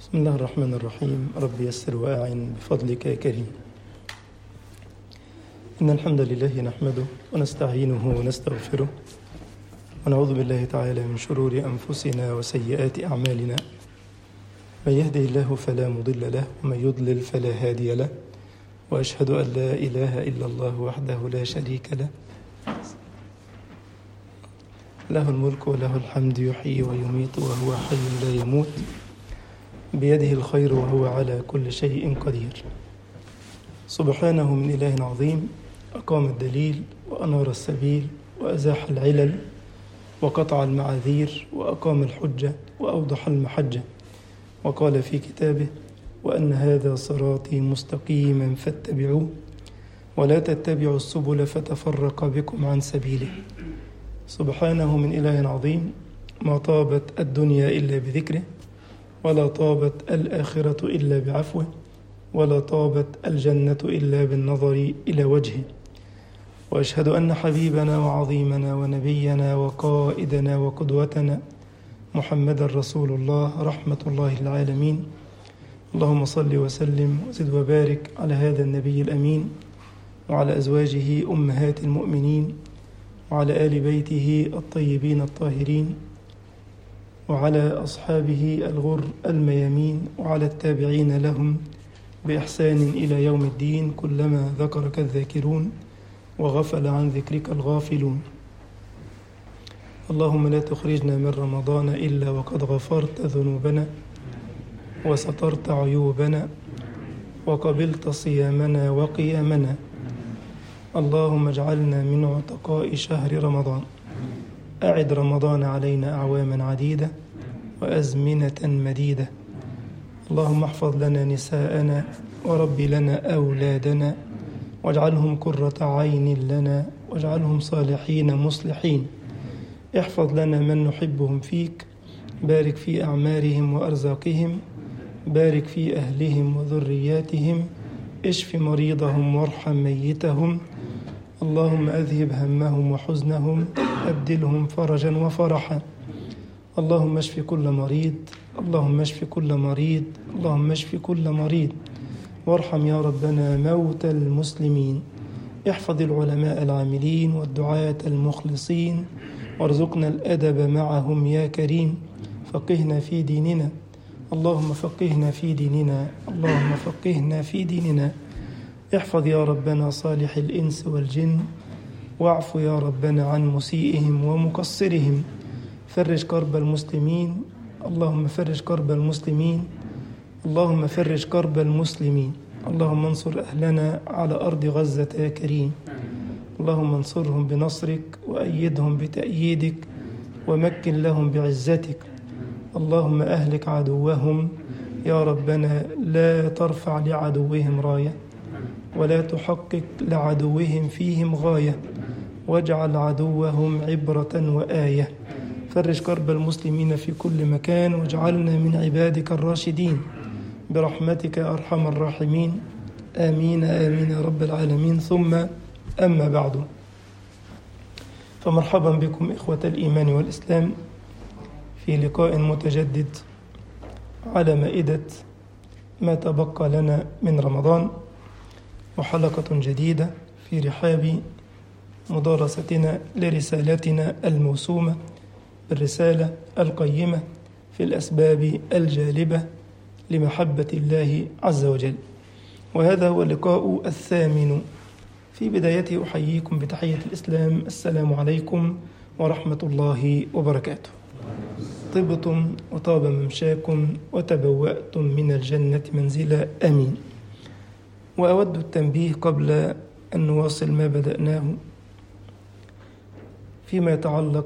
بسم الله الرحمن الرحيم رب يسر وأعن بفضلك يا كريم إن الحمد لله نحمده ونستعينه ونستغفره ونعوذ بالله تعالى من شرور أنفسنا وسيئات أعمالنا من يهده الله فلا مضل له ومن يضلل فلا هادي له وأشهد أن لا إله إلا الله وحده لا شريك له له الملك وله الحمد يحيي ويميت وهو حي لا يموت بيده الخير وهو على كل شيء قدير سبحانه من إله عظيم أقام الدليل وأنار السبيل وأزاح العلل وقطع المعاذير وأقام الحجة وأوضح المحجة وقال في كتابه وأن هذا صراطي مستقيما فاتبعوه ولا تتبعوا السبل فتفرق بكم عن سبيله سبحانه من إله عظيم ما طابت الدنيا إلا بذكره ولا طابت الآخرة إلا بعفوه ولا طابت الجنة إلا بالنظر إلى وجهه وأشهد أن حبيبنا وعظيمنا ونبينا وقائدنا وقدوتنا محمد رسول الله رحمة الله العالمين اللهم صل وسلم وزد وبارك على هذا النبي الأمين وعلى أزواجه أمهات المؤمنين وعلى آل بيته الطيبين الطاهرين وعلى أصحابه الغر الميامين وعلى التابعين لهم بإحسان إلى يوم الدين كلما ذكرك الذاكرون وغفل عن ذكرك الغافلون اللهم لا تخرجنا من رمضان إلا وقد غفرت ذنوبنا وسترت عيوبنا وقبلت صيامنا وقيامنا اللهم اجعلنا من عتقاء شهر رمضان أعد رمضان علينا أعواما عديدة وأزمنة مديدة اللهم احفظ لنا نساءنا ورب لنا أولادنا واجعلهم قرة عين لنا واجعلهم صالحين مصلحين احفظ لنا من نحبهم فيك بارك في أعمارهم وأرزاقهم بارك في أهلهم وذرياتهم اشف مريضهم وارحم ميتهم اللهم أذهب همهم وحزنهم أبدلهم فرجا وفرحا اللهم اشف كل مريض اللهم اشف كل مريض اللهم اشف كل مريض وارحم يا ربنا موتى المسلمين احفظ العلماء العاملين والدعاة المخلصين وارزقنا الأدب معهم يا كريم فقهنا في ديننا اللهم فقهنا في ديننا اللهم فقهنا في ديننا احفظ يا ربنا صالح الإنس والجن واعف يا ربنا عن مسيئهم ومقصرهم فرج كرب المسلمين اللهم فرج كرب المسلمين اللهم فرج كرب المسلمين اللهم انصر أهلنا على أرض غزة يا كريم اللهم انصرهم بنصرك وأيدهم بتأييدك ومكن لهم بعزتك اللهم أهلك عدوهم يا ربنا لا ترفع لعدوهم راية ولا تحقق لعدوهم فيهم غاية واجعل عدوهم عبرة وآية فرج كرب المسلمين في كل مكان واجعلنا من عبادك الراشدين برحمتك يا أرحم الراحمين آمين آمين يا رب العالمين ثم أما بعد فمرحبا بكم إخوة الإيمان والإسلام في لقاء متجدد على مائدة ما تبقى لنا من رمضان وحلقة جديدة في رحاب مدارستنا لرسالتنا الموسومة بالرسالة القيمة في الأسباب الجالبة لمحبة الله عز وجل وهذا هو اللقاء الثامن في بدايته أحييكم بتحية الإسلام السلام عليكم ورحمة الله وبركاته طبتم وطاب ممشاكم وتبوأتم من الجنة منزلا آمين وأود التنبيه قبل أن نواصل ما بدأناه فيما يتعلق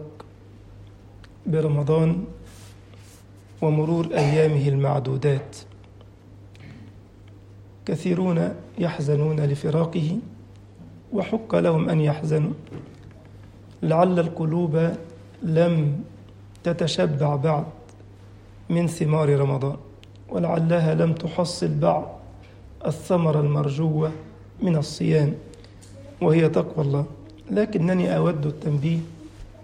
برمضان ومرور أيامه المعدودات كثيرون يحزنون لفراقه وحق لهم أن يحزنوا لعل القلوب لم تتشبع بعد من ثمار رمضان ولعلها لم تحصل بعد الثمرة المرجوة من الصيام وهي تقوى الله لكنني أود التنبيه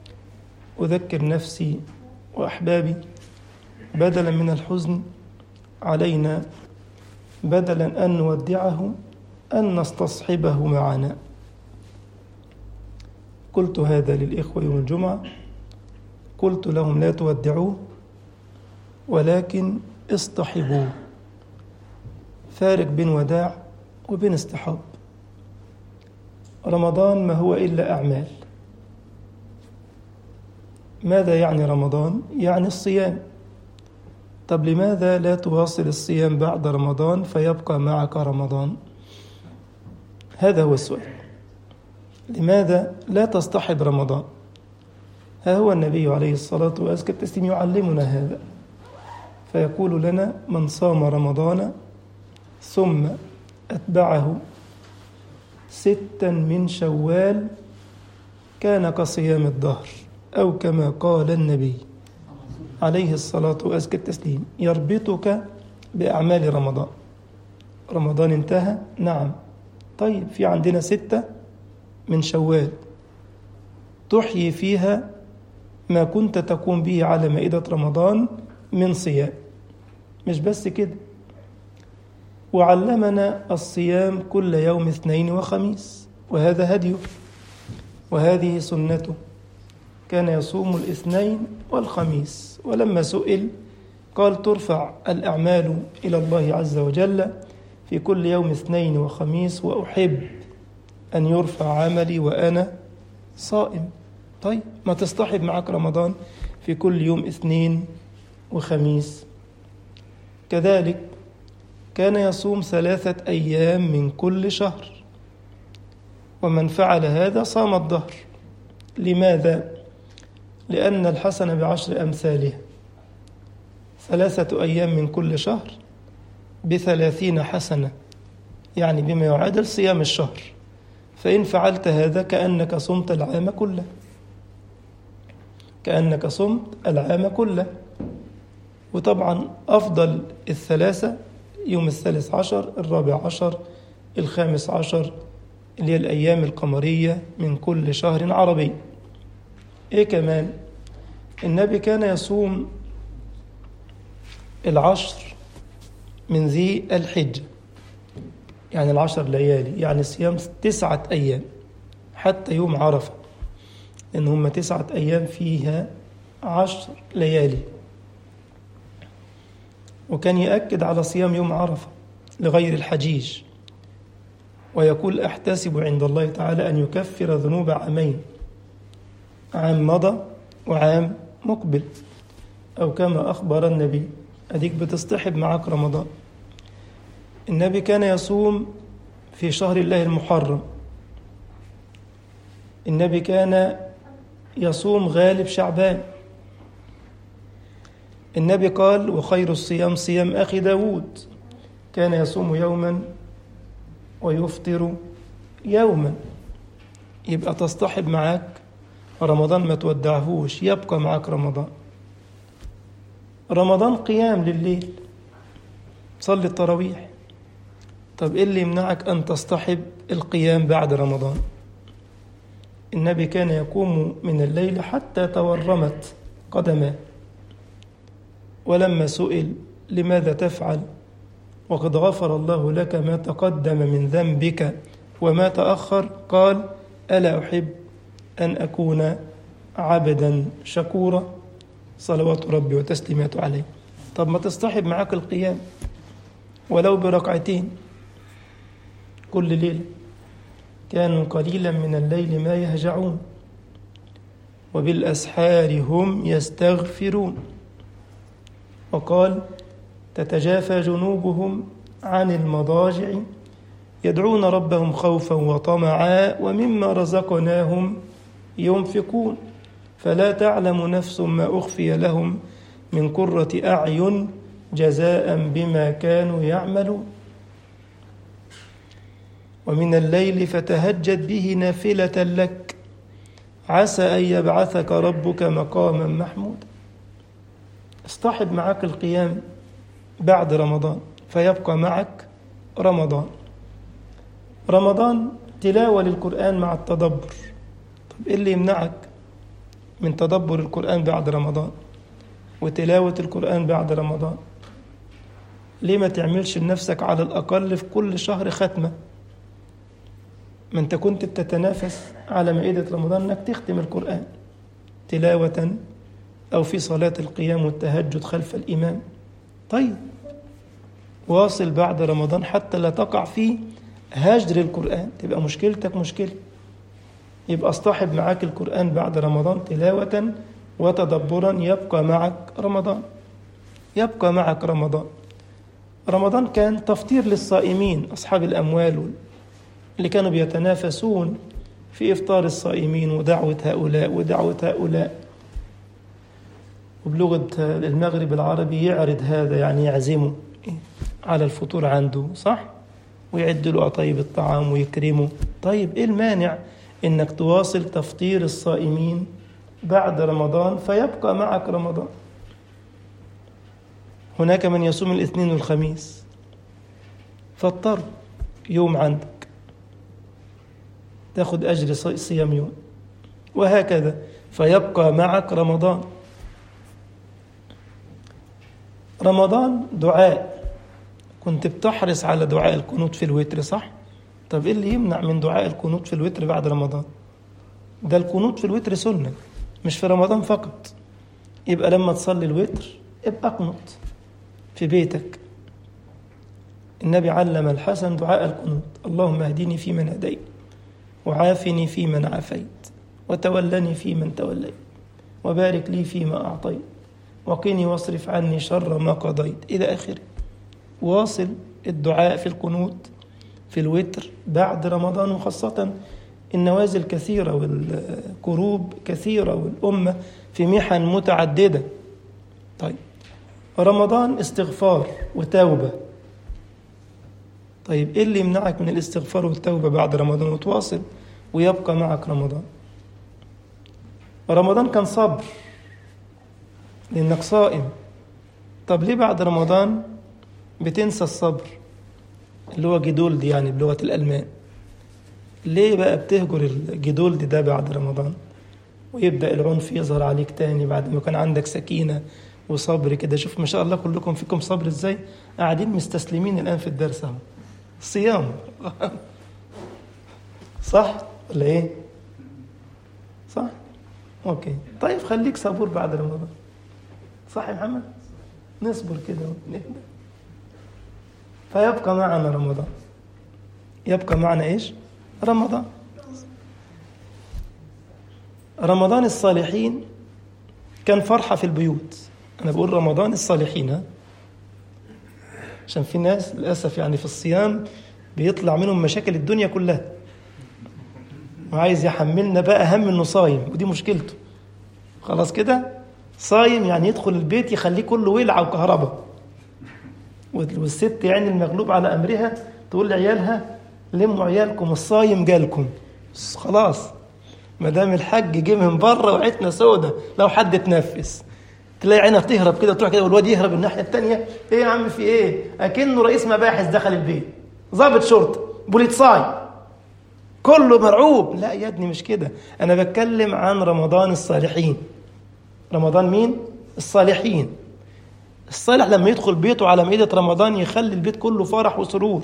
أذكر نفسي وأحبابي بدلا من الحزن علينا بدلا أن نودعه أن نستصحبه معنا قلت هذا للإخوة يوم الجمعة قلت لهم لا تودعوه ولكن اصطحبوه فارق بين وداع وبين اصطحاب رمضان ما هو إلا أعمال ماذا يعني رمضان؟ يعني الصيام طب لماذا لا تواصل الصيام بعد رمضان فيبقى معك رمضان؟ هذا هو السؤال لماذا لا تصطحب رمضان؟ ها هو النبي عليه الصلاة وأزكى التسليم يعلمنا هذا فيقول لنا من صام رمضان ثم أتبعه ستا من شوال كان كصيام الدهر أو كما قال النبي عليه الصلاة وأزكى التسليم يربطك بأعمال رمضان رمضان انتهى نعم طيب في عندنا ستة من شوال تحيي فيها ما كنت تقوم به على مائدة رمضان من صيام مش بس كده وعلمنا الصيام كل يوم اثنين وخميس وهذا هديه وهذه سنته كان يصوم الاثنين والخميس ولما سئل قال ترفع الأعمال إلى الله عز وجل في كل يوم اثنين وخميس وأحب أن يرفع عملي وأنا صائم طيب ما تصطحب معك رمضان في كل يوم اثنين وخميس كذلك كان يصوم ثلاثة أيام من كل شهر ومن فعل هذا صام الدهر لماذا؟ لأن الحسنة بعشر أمثالها ثلاثة أيام من كل شهر بثلاثين حسنة يعني بما يعادل صيام الشهر فإن فعلت هذا كأنك صمت العام كله كأنك صمت العام كله وطبعا أفضل الثلاثة يوم الثالث عشر الرابع عشر الخامس عشر اللي هي الأيام القمرية من كل شهر عربي إيه كمان النبي كان يصوم العشر من ذي الحجة يعني العشر ليالي يعني صيام تسعة أيام حتى يوم عرفة إن هم تسعة أيام فيها عشر ليالي وكان يأكد على صيام يوم عرفة لغير الحجيج ويقول أحتسب عند الله تعالى أن يكفر ذنوب عامين عام مضى وعام مقبل أو كما أخبر النبي أديك بتصطحب معك رمضان النبي كان يصوم في شهر الله المحرم النبي كان يصوم غالب شعبان النبي قال وخير الصيام صيام أخي داود كان يصوم يوما ويفطر يوما يبقى تصطحب معاك رمضان ما تودعهوش يبقى معاك رمضان رمضان قيام لليل صلي التراويح طب ايه اللي يمنعك ان تصطحب القيام بعد رمضان النبي كان يقوم من الليل حتى تورمت قدماه ولما سئل لماذا تفعل وقد غفر الله لك ما تقدم من ذنبك وما تأخر قال ألا أحب أن أكون عبدا شكورا صلوات ربي وتسليماته عليه طب ما تصطحب معاك القيام ولو بركعتين كل ليلة كانوا قليلا من الليل ما يهجعون وبالأسحار هم يستغفرون وقال تتجافى جنوبهم عن المضاجع يدعون ربهم خوفا وطمعا ومما رزقناهم ينفقون فلا تعلم نفس ما أخفي لهم من قرة أعين جزاء بما كانوا يعملون ومن الليل فتهجد به نافلة لك عسى أن يبعثك ربك مقاما محمودا اصطحب معك القيام بعد رمضان فيبقى معك رمضان رمضان تلاوة للقرآن مع التدبر طب إيه اللي يمنعك من تدبر القرآن بعد رمضان وتلاوة القرآن بعد رمضان ليه ما تعملش لنفسك على الأقل في كل شهر ختمة ما أنت كنت بتتنافس على مائدة رمضان أنك تختم القرآن تلاوة أو في صلاة القيام والتهجد خلف الإمام طيب واصل بعد رمضان حتى لا تقع في هجر القرآن تبقى مشكلتك مشكلة يبقى اصطحب معاك القرآن بعد رمضان تلاوة وتدبرا يبقى معك رمضان يبقى معك رمضان رمضان كان تفطير للصائمين أصحاب الأموال اللي كانوا بيتنافسون في إفطار الصائمين ودعوة هؤلاء ودعوة هؤلاء وبلغة المغرب العربي يعرض هذا يعني يعزمه على الفطور عنده صح ويعد له طيب الطعام ويكرمه طيب إيه المانع إنك تواصل تفطير الصائمين بعد رمضان فيبقى معك رمضان هناك من يصوم الاثنين والخميس فاضطر يوم عندك تاخد أجر صيام يوم وهكذا فيبقى معك رمضان رمضان دعاء كنت بتحرص على دعاء القنوت في الوتر صح؟ طب ايه اللي يمنع من دعاء القنوت في الوتر بعد رمضان؟ ده القنوت في الوتر سنة مش في رمضان فقط يبقى لما تصلي الوتر ابقى اقنط في بيتك النبي علم الحسن دعاء القنوت اللهم اهدني فيمن هديت وعافني فيمن عافيت وتولني فيمن توليت وبارك لي فيما أعطيت وقني واصرف عني شر ما قضيت إلى آخره واصل الدعاء في القنوت في الوتر بعد رمضان وخاصة النوازل كثيرة والكروب كثيرة والأمة في محن متعددة طيب رمضان استغفار وتوبة طيب إيه اللي يمنعك من الاستغفار والتوبة بعد رمضان وتواصل ويبقى معك رمضان رمضان كان صبر لأنك صائم طب ليه بعد رمضان بتنسى الصبر اللي هو جدولد يعني بلغة الألمان ليه بقى بتهجر الجدولد ده بعد رمضان ويبدأ العنف يظهر عليك تاني بعد ما كان عندك سكينة وصبر كده شوف ما شاء الله كلكم فيكم صبر ازاي قاعدين مستسلمين الآن في الدرس اهو صيام صح ولا ايه صح اوكي طيب خليك صبور بعد رمضان صح يا محمد نصبر كده ونهدى فيبقى معنا رمضان يبقى معنا ايش رمضان رمضان الصالحين كان فرحة في البيوت أنا بقول رمضان الصالحين ها عشان في ناس للأسف يعني في الصيام بيطلع منهم مشاكل الدنيا كلها وعايز يحملنا بقى هم انه صايم ودي مشكلته خلاص كده صايم يعني يدخل البيت يخليه كله ولعه وكهرباء والست يعني المغلوب على امرها تقول لعيالها لموا عيالكم الصايم جالكم خلاص ما دام الحج جه من بره وعيتنا سودة لو حد اتنفس تلاقي عينها بتهرب كده تروح كده والواد يهرب الناحيه الثانيه ايه يا عم في ايه اكنه رئيس مباحث دخل البيت ضابط شرطه بوليتساي كله مرعوب لا يا ابني مش كده انا بتكلم عن رمضان الصالحين رمضان مين الصالحين الصالح لما يدخل بيته على مائدة رمضان يخلي البيت كله فرح وسرور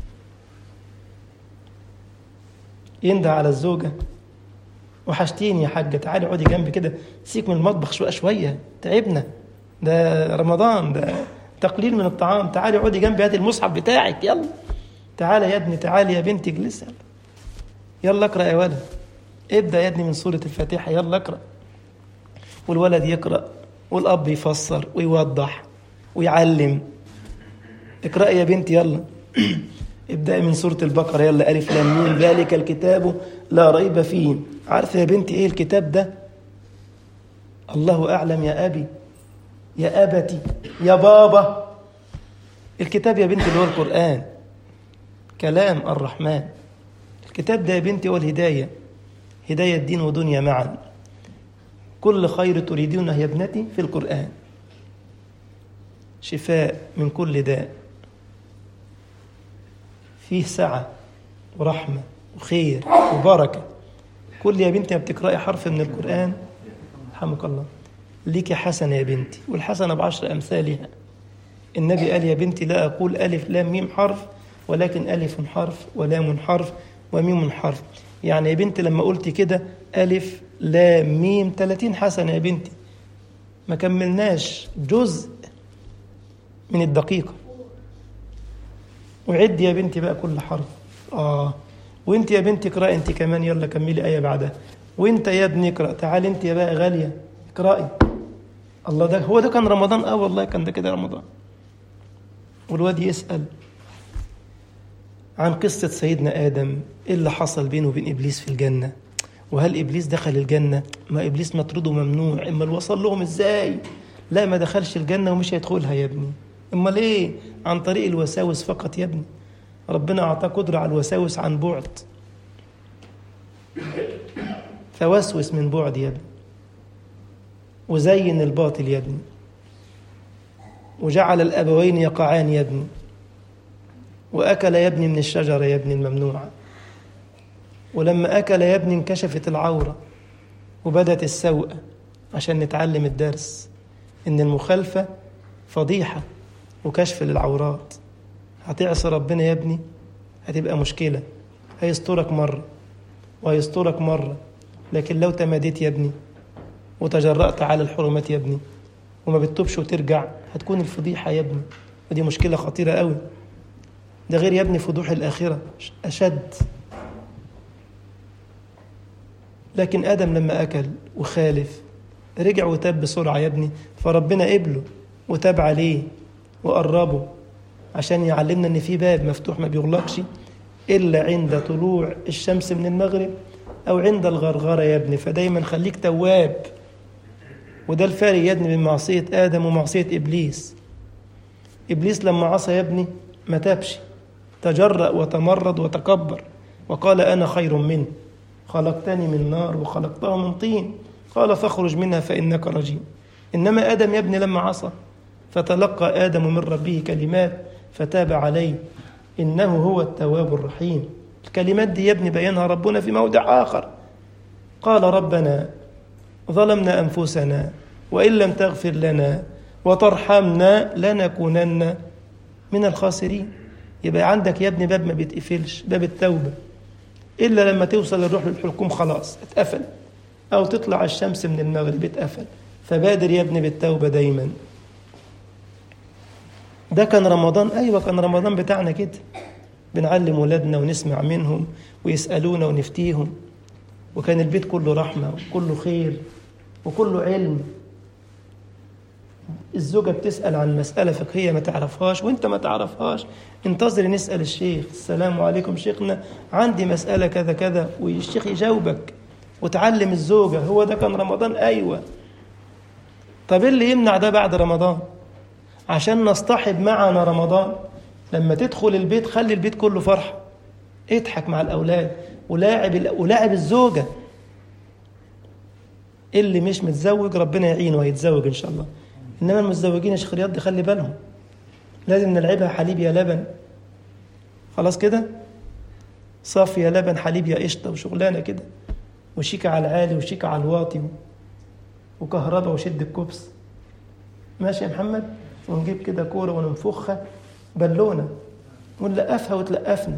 ينده على الزوجة وحشتيني يا حاجة تعالي اقعدي جنبي كده سيك من المطبخ شوية شوية تعبنا ده رمضان ده تقليل من الطعام تعالي اقعدي جنبي هاتي المصحف بتاعك يلا تعالى يا ابني تعالي يا بنتي اجلس يلا يلا اقرا يا ولد ابدا يا ابني من سورة الفاتحة يلا اقرا والولد يقرأ والأب يفسر ويوضح ويعلم اقرأ يا بنتي يلا ابدأي من سورة البقرة يلا ألف لام ميم ذلك الكتاب لا ريب فيه عارفة يا بنتي إيه الكتاب ده الله أعلم يا أبي يا أبتي يا بابا الكتاب يا بنتي اللي هو القرآن كلام الرحمن الكتاب ده يا بنتي هو الهداية هداية دين ودنيا معا كل خير تريدونه يا ابنتي في القرآن شفاء من كل داء فيه سعة ورحمة وخير وبركة كل يا بنتي ما بتقرأي حرف من القرآن رحمك الله ليكي حسنة يا بنتي والحسنة بعشر أمثالها النبي قال يا بنتي لا أقول ألف لام ميم حرف ولكن ألف حرف ولام حرف وميم حرف يعني يا بنتي لما قلت كده ألف لام ميم 30 حسنة يا بنتي ما كملناش جزء من الدقيقة وعد يا بنتي بقى كل حرف آه وانت يا بنتي اقرأي انت كمان يلا كملي آية بعدها وانت يا ابني اقرأ تعالي انت يا بقى غالية اقرأي الله ده هو ده كان رمضان اه والله كان ده كده رمضان والواد يسأل عن قصة سيدنا آدم إيه اللي حصل بينه وبين إبليس في الجنة وهل إبليس دخل الجنة ما إبليس مطرود وممنوع إما وصل لهم إزاي لا ما دخلش الجنة ومش هيدخلها يا ابني إما ليه عن طريق الوساوس فقط يا ابني ربنا أعطاه قدرة على الوساوس عن بعد فوسوس من بعد يا ابني وزين الباطل يا ابني وجعل الأبوين يقعان يا ابني وأكل يا ابني من الشجرة يا ابني الممنوعة ولما أكل يا ابني انكشفت العورة وبدت السوءة عشان نتعلم الدرس إن المخالفة فضيحة وكشف للعورات هتعصي ربنا يا ابني هتبقى مشكلة هيسترك مرة وهيسترك مرة لكن لو تماديت يا ابني وتجرأت على الحرمات يا ابني وما بتتوبش وترجع هتكون الفضيحة يا ابني ودي مشكلة خطيرة قوي ده غير يا ابني فضوح الآخرة أشد لكن آدم لما أكل وخالف رجع وتاب بسرعة يا ابني فربنا قبله وتاب عليه وقربه عشان يعلمنا إن في باب مفتوح ما بيغلقش إلا عند طلوع الشمس من المغرب أو عند الغرغرة يا ابني فدايما خليك تواب وده الفارق يا ابني بين معصية آدم ومعصية إبليس إبليس لما عصى يا ابني ما تابش تجرأ وتمرد وتكبر وقال أنا خير منه خلقتني من نار وخلقته من طين قال فاخرج منها فإنك رجيم إنما آدم يا ابني لما عصى فتلقى آدم من ربه كلمات فتاب عليه إنه هو التواب الرحيم الكلمات دي يا ابني بينها ربنا في موضع آخر قال ربنا ظلمنا أنفسنا وإن لم تغفر لنا وترحمنا لنكونن من الخاسرين يبقى عندك يا ابني باب ما بيتقفلش باب التوبة إلا لما توصل الروح للحلقوم خلاص اتقفل أو تطلع الشمس من المغرب اتقفل فبادر يا ابني بالتوبة دايما ده كان رمضان أيوة كان رمضان بتاعنا كده بنعلم ولادنا ونسمع منهم ويسألونا ونفتيهم وكان البيت كله رحمة وكله خير وكله علم الزوجة بتسأل عن مسألة فقهية ما تعرفهاش وانت ما تعرفهاش انتظر نسأل الشيخ السلام عليكم شيخنا عندي مسألة كذا كذا والشيخ يجاوبك وتعلم الزوجة هو ده كان رمضان أيوة طب إيه اللي يمنع ده بعد رمضان عشان نصطحب معنا رمضان لما تدخل البيت خلي البيت كله فرحة اضحك مع الأولاد ولاعب ولاعب الزوجة اللي مش متزوج ربنا يعينه ويتزوج إن شاء الله إنما المتزوجين يا شيخ رياض دي خلي بالهم لازم نلعبها حليب يا لبن خلاص كده صافي يا لبن حليب يا قشطة وشغلانة كده وشيكة على العالي وشيكة على الواطي وكهرباء وشد الكوبس ماشي يا محمد ونجيب كده كورة وننفخها بالونة ونلقفها وتلقفنا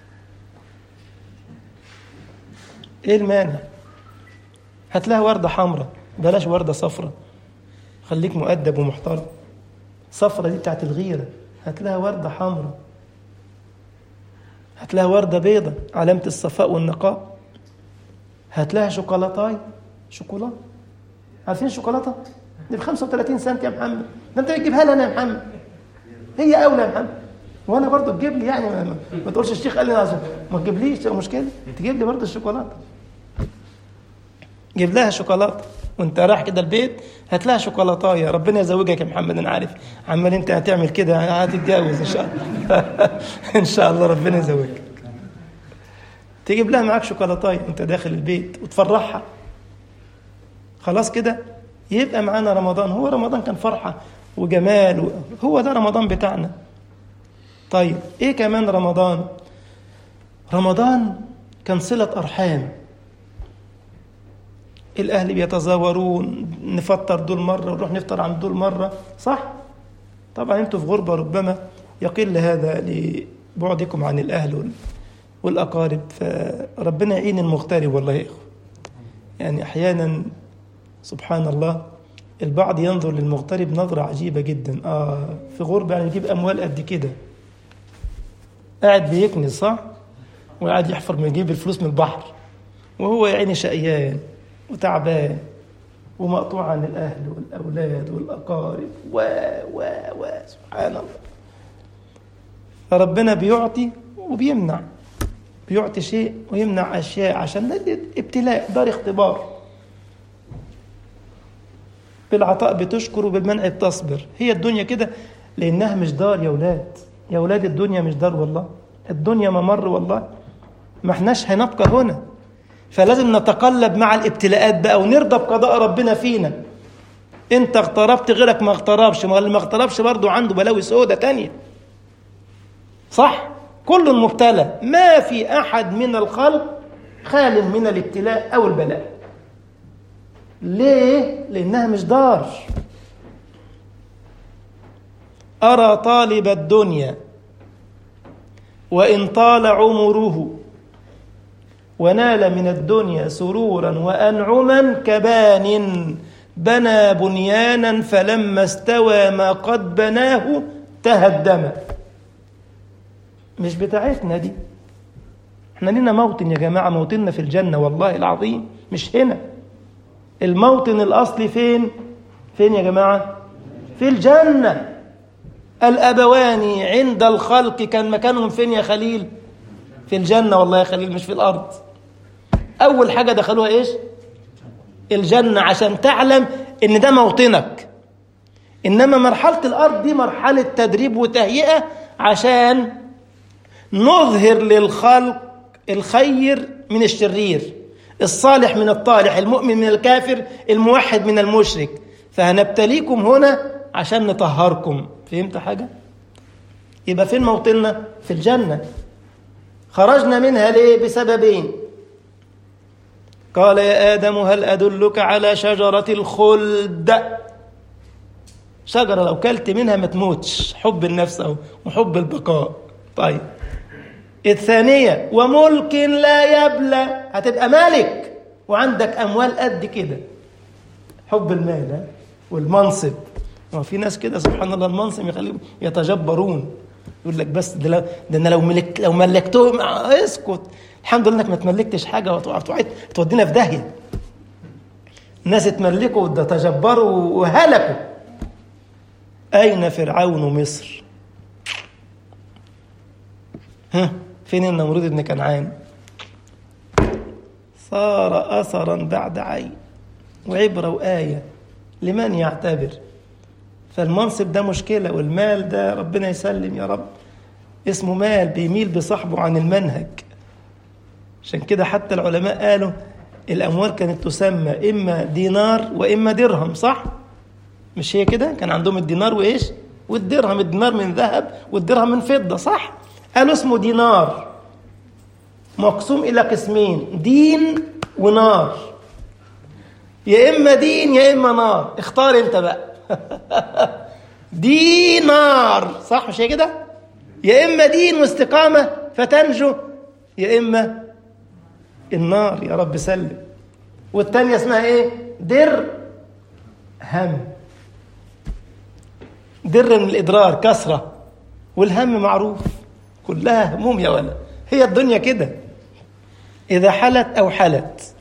ايه المانع هات لها وردة حمراء بلاش وردة صفراء خليك مؤدب ومحترم صفرة دي بتاعت الغيرة هات لها وردة حمراء هات لها وردة بيضة علامة الصفاء والنقاء هات لها شوكولاتاي شوكولا عارفين الشوكولاتة دي ب 35 سنت يا محمد ده انت بتجيبها لي انا يا محمد هي اولى يا محمد وانا برضو تجيب لي يعني ما, ما تقولش الشيخ قال لي أنا ما تجيبليش مشكله تجيب لي برضو الشوكولاته جيب لها شوكولاته وانت رايح كده البيت هات لها شوكولاتايه ربنا يزوجك يا محمد انا عارف عمال انت هتعمل كده هتتجوز ان شاء الله ان شاء الله ربنا يزوجك تجيب لها معاك شوكولاتايه وانت داخل البيت وتفرحها خلاص كده يبقى معانا رمضان هو رمضان كان فرحه وجمال و... هو ده رمضان بتاعنا طيب ايه كمان رمضان رمضان كان صله ارحام الاهل بيتزاورون نفطر دول مره ونروح نفطر عند دول مره صح طبعا انتوا في غربة ربما يقل هذا لبعدكم عن الأهل وال- والأقارب فربنا يعين المغترب والله يا إخوة يعني أحيانا سبحان الله البعض ينظر للمغترب نظرة عجيبة جدا آه في غربة يعني يجيب أموال قد كده قاعد بيكنز صح؟ وقاعد يحفر من يجيب الفلوس من البحر وهو يا عيني شقيان وتعبان ومقطوع عن الأهل والأولاد والأقارب و و و سبحان الله فربنا بيعطي وبيمنع بيعطي شيء ويمنع أشياء عشان ده ابتلاء دار اختبار بالعطاء بتشكر وبالمنع بتصبر هي الدنيا كده لأنها مش دار يا أولاد يا أولاد الدنيا مش دار والله الدنيا ممر والله ما احناش هنبقى هنا فلازم نتقلب مع الابتلاءات بقى ونرضى بقضاء ربنا فينا انت اغتربت غيرك ما اغتربش ما اللي ما اغتربش برضه عنده بلاوي سودة تانية صح كل مبتلى ما في احد من الخلق خال من الابتلاء او البلاء ليه لانها مش دار ارى طالب الدنيا وان طال عمره ونال من الدنيا سرورا وانعما كبان بنى بنيانا فلما استوى ما قد بناه تهدم مش بتاعتنا دي احنا لنا موطن يا جماعه موطننا في الجنه والله العظيم مش هنا الموطن الاصلي فين فين يا جماعه في الجنه الابوان عند الخلق كان مكانهم فين يا خليل في الجنه والله يا خليل مش في الارض اول حاجه دخلوها ايش الجنه عشان تعلم ان ده موطنك انما مرحله الارض دي مرحله تدريب وتهيئه عشان نظهر للخلق الخير من الشرير الصالح من الطالح المؤمن من الكافر الموحد من المشرك فهنبتليكم هنا عشان نطهركم فهمت حاجه يبقى فين موطننا في الجنه خرجنا منها ليه بسببين قال يا آدم هل أدلك على شجرة الخلد شجرة لو كلت منها ما تموتش حب النفس أو وحب البقاء طيب الثانية وملك لا يبلى هتبقى ملك وعندك أموال قد كده حب المال ها؟ والمنصب ما في ناس كده سبحان الله المنصب يخليهم يتجبرون يقول لك بس ده, لو ده انا لو ملك لو ملكتهم آه، اسكت الحمد لله انك ما تملكتش حاجه وتودينا في داهيه الناس اتملكوا وتجبروا وهلكوا اين فرعون مصر ها فين النمرود ابن كنعان صار اثرا بعد عين وعبره وايه لمن يعتبر فالمنصب ده مشكله والمال ده ربنا يسلم يا رب اسمه مال بيميل بصاحبه عن المنهج عشان كده حتى العلماء قالوا الأموال كانت تسمى إما دينار وإما درهم صح؟ مش هي كده؟ كان عندهم الدينار وإيش؟ والدرهم الدينار من ذهب والدرهم من فضة صح؟ قالوا اسمه دينار مقسوم إلى قسمين دين ونار يا إما دين يا إما نار اختار أنت بقى دينار صح مش هي كده؟ يا إما دين واستقامة فتنجو يا إما النار يا رب سلم والتانية اسمها ايه در هم در من الإضرار كسرة والهم معروف كلها هموم يا ولا هي الدنيا كده إذا حلت أو حلت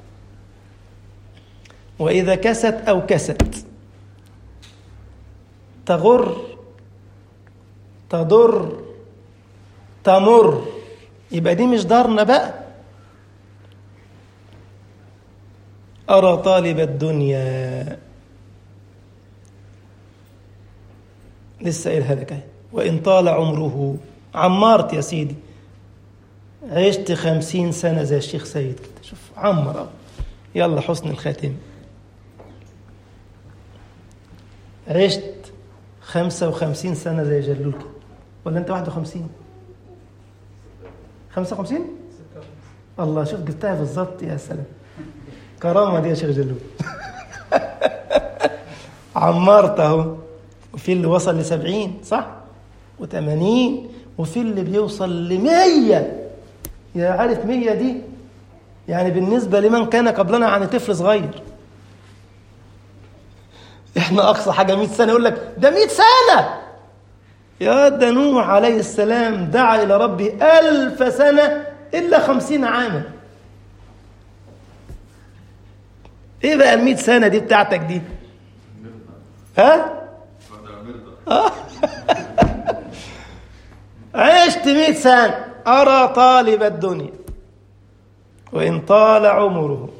وإذا كست أو كست تغر تضر تمر يبقى دي مش دارنا بقى أرى طالب الدنيا لسه قايلها لك اهي وإن طال عمره عمرت يا سيدي عشت خمسين سنة زي الشيخ سيد كده شوف عمر أهو يلا حسن الخاتم عشت خمسة وخمسين سنة زي جلول كده ولا أنت واحد وخمسين خمسة وخمسين الله شوف جبتها بالظبط يا سلام كرامة دي يا شيخ جلول عمرت اهو وفي اللي وصل لسبعين صح وثمانين وفي اللي بيوصل لمية يا عارف مية دي يعني بالنسبة لمن كان قبلنا عن طفل صغير احنا اقصى حاجة مئة سنة يقول لك ده مئة سنة يا ده نوح عليه السلام دعا إلى ربه ألف سنة إلا خمسين عاما إيه بقى المئة سنة دي بتاعتك دي ها آه. عشت مئة سنة أرى طالب الدنيا وإن طال عمره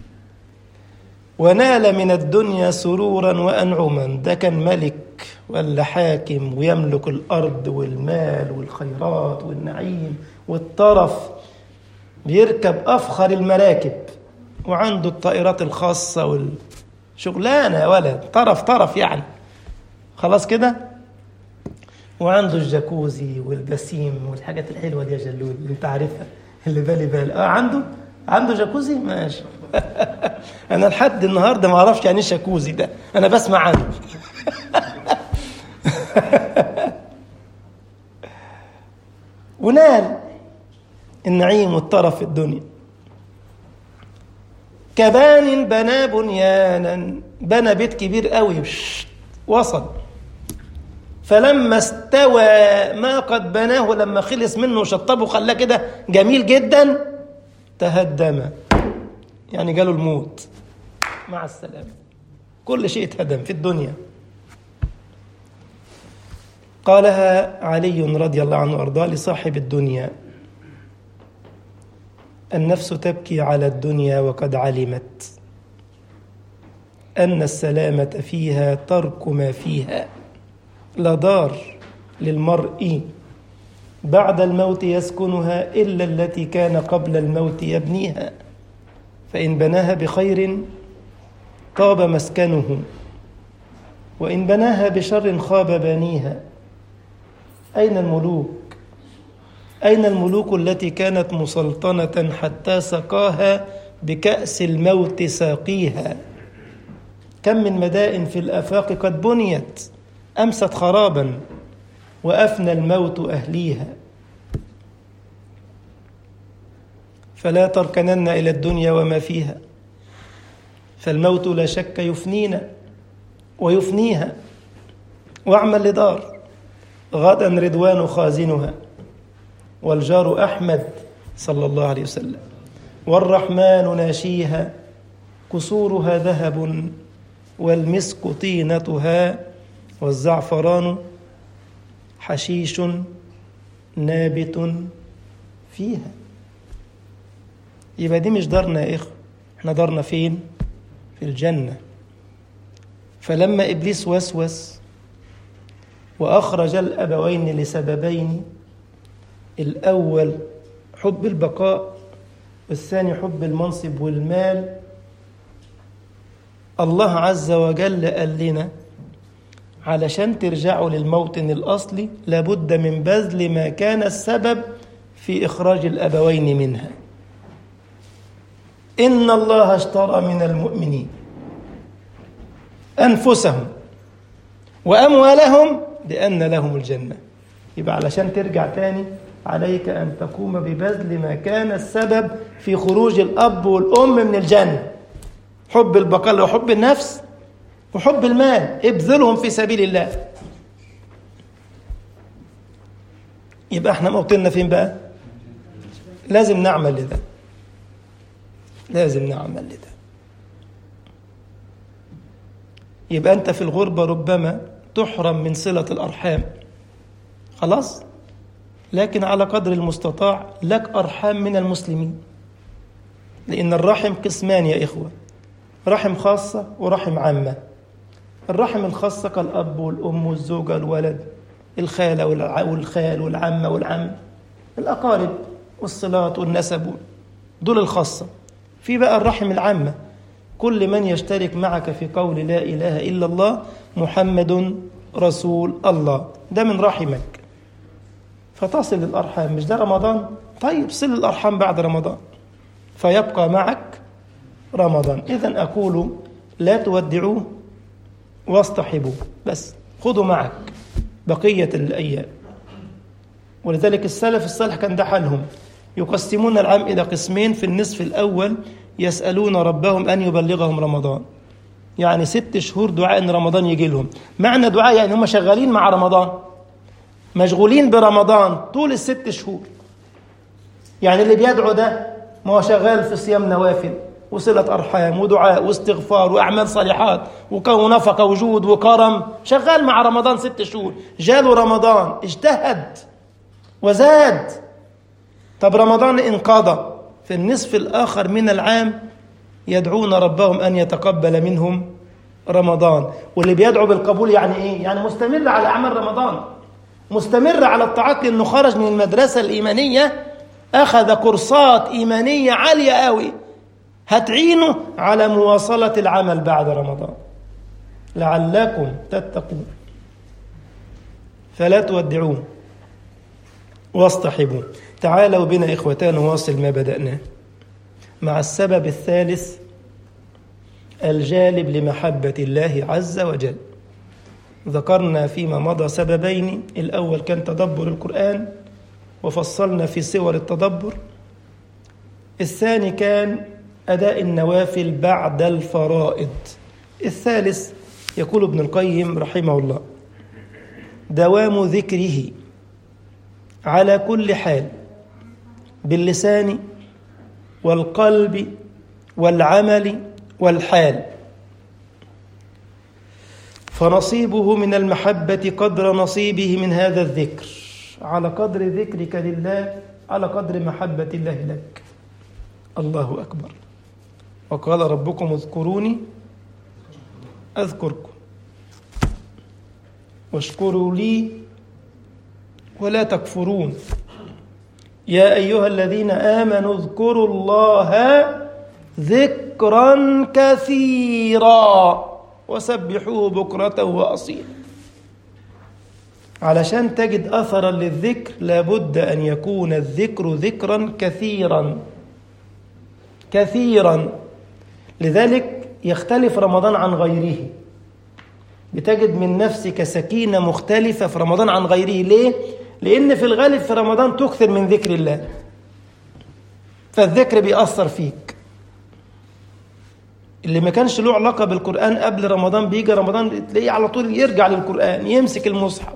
ونال من الدنيا سرورا وأنعما ده كان ملك ولا حاكم ويملك الأرض والمال والخيرات والنعيم والطرف بيركب أفخر المراكب وعنده الطائرات الخاصة والشغلانة يا ولد طرف طرف يعني خلاص كده وعنده الجاكوزي والبسيم والحاجات الحلوة دي يا جلول اللي انت عارفها اللي بالي بالي اه عنده عنده جاكوزي ماشي انا لحد النهارده ما اعرفش يعني ايه جاكوزي ده انا بسمع عنه ونال النعيم والطرف في الدنيا كبان بنى بنيانا بنى بيت كبير قوي وصل فلما استوى ما قد بناه لما خلص منه وشطبه وخلاه كده جميل جدا تهدم يعني جاله الموت مع السلامة كل شيء اتهدم في الدنيا قالها علي رضي الله عنه وارضاه لصاحب الدنيا النفس تبكي على الدنيا وقد علمت ان السلامه فيها ترك ما فيها لا دار للمرء بعد الموت يسكنها الا التي كان قبل الموت يبنيها فان بناها بخير طاب مسكنه وان بناها بشر خاب بانيها اين الملوك اين الملوك التي كانت مسلطنه حتى سقاها بكاس الموت ساقيها كم من مدائن في الافاق قد بنيت امست خرابا وافنى الموت اهليها فلا تركنن الى الدنيا وما فيها فالموت لا شك يفنينا ويفنيها واعمل لدار غدا رضوان خازنها والجار احمد صلى الله عليه وسلم والرحمن ناشيها قصورها ذهب والمسك طينتها والزعفران حشيش نابت فيها يبقى دي مش دارنا يا إخوة احنا دارنا فين في الجنة فلما إبليس وسوس وأخرج الأبوين لسببين الأول حب البقاء والثاني حب المنصب والمال الله عز وجل قال لنا علشان ترجعوا للموطن الأصلي لابد من بذل ما كان السبب في إخراج الأبوين منها إن الله اشترى من المؤمنين أنفسهم وأموالهم بأن لهم الجنة يبقى علشان ترجع تاني عليك أن تقوم ببذل ما كان السبب في خروج الأب والأم من الجنة حب البقاء وحب النفس وحب المال ابذلهم في سبيل الله يبقى احنا موطننا فين بقى لازم نعمل لده لازم نعمل لده يبقى انت في الغربة ربما تحرم من صلة الأرحام خلاص لكن على قدر المستطاع لك أرحام من المسلمين لأن الرحم قسمان يا إخوة رحم خاصة ورحم عامة الرحم الخاصة كالأب والأم والزوجة والولد الخالة والخال والعمة والعم الأقارب والصلات والنسب دول الخاصة في بقى الرحم العامة كل من يشترك معك في قول لا إله إلا الله محمد رسول الله ده من رحمك فتصل الأرحام مش ده رمضان طيب صل الأرحام بعد رمضان فيبقى معك رمضان إذا أقول لا تودعوه واصطحبوه بس خذه معك بقية الأيام ولذلك السلف الصالح كان ده حالهم يقسمون العام إلى قسمين في النصف الأول يسألون ربهم أن يبلغهم رمضان يعني ست شهور دعاء ان رمضان يجي لهم معنى دعاء يعني هم شغالين مع رمضان مشغولين برمضان طول الست شهور يعني اللي بيدعو ده ما هو شغال في صيام نوافل وصلة أرحام ودعاء واستغفار وأعمال صالحات ونفقة وجود وكرم شغال مع رمضان ست شهور جاله رمضان اجتهد وزاد طب رمضان انقضى في النصف الآخر من العام يدعون ربهم أن يتقبل منهم رمضان واللي بيدعو بالقبول يعني إيه؟ يعني مستمر على أعمال رمضان مستمر على الطاعات لأنه خرج من المدرسة الإيمانية أخذ كورسات إيمانية عالية قوي هتعينه على مواصلة العمل بعد رمضان لعلكم تتقون فلا تودعون واصطحبون تعالوا بنا إخوتان نواصل ما بدأناه مع السبب الثالث الجالب لمحبة الله عز وجل ذكرنا فيما مضى سببين الأول كان تدبر القرآن وفصلنا في صور التدبر الثاني كان أداء النوافل بعد الفرائض الثالث يقول ابن القيم رحمه الله دوام ذكره على كل حال باللسان والقلب والعمل والحال فنصيبه من المحبة قدر نصيبه من هذا الذكر على قدر ذكرك لله على قدر محبة الله لك الله أكبر وقال ربكم اذكروني أذكركم واشكروا لي ولا تكفرون يا أيها الذين آمنوا اذكروا الله ذكرا كثيرا وسبحوه بكرة وأصيلا علشان تجد أثرا للذكر لابد أن يكون الذكر ذكرا كثيرا كثيرا لذلك يختلف رمضان عن غيره بتجد من نفسك سكينة مختلفة في رمضان عن غيره ليه؟ لأن في الغالب في رمضان تكثر من ذكر الله فالذكر بيأثر فيك اللي ما كانش له علاقة بالقرآن قبل رمضان بيجي رمضان تلاقيه على طول يرجع للقرآن يمسك المصحف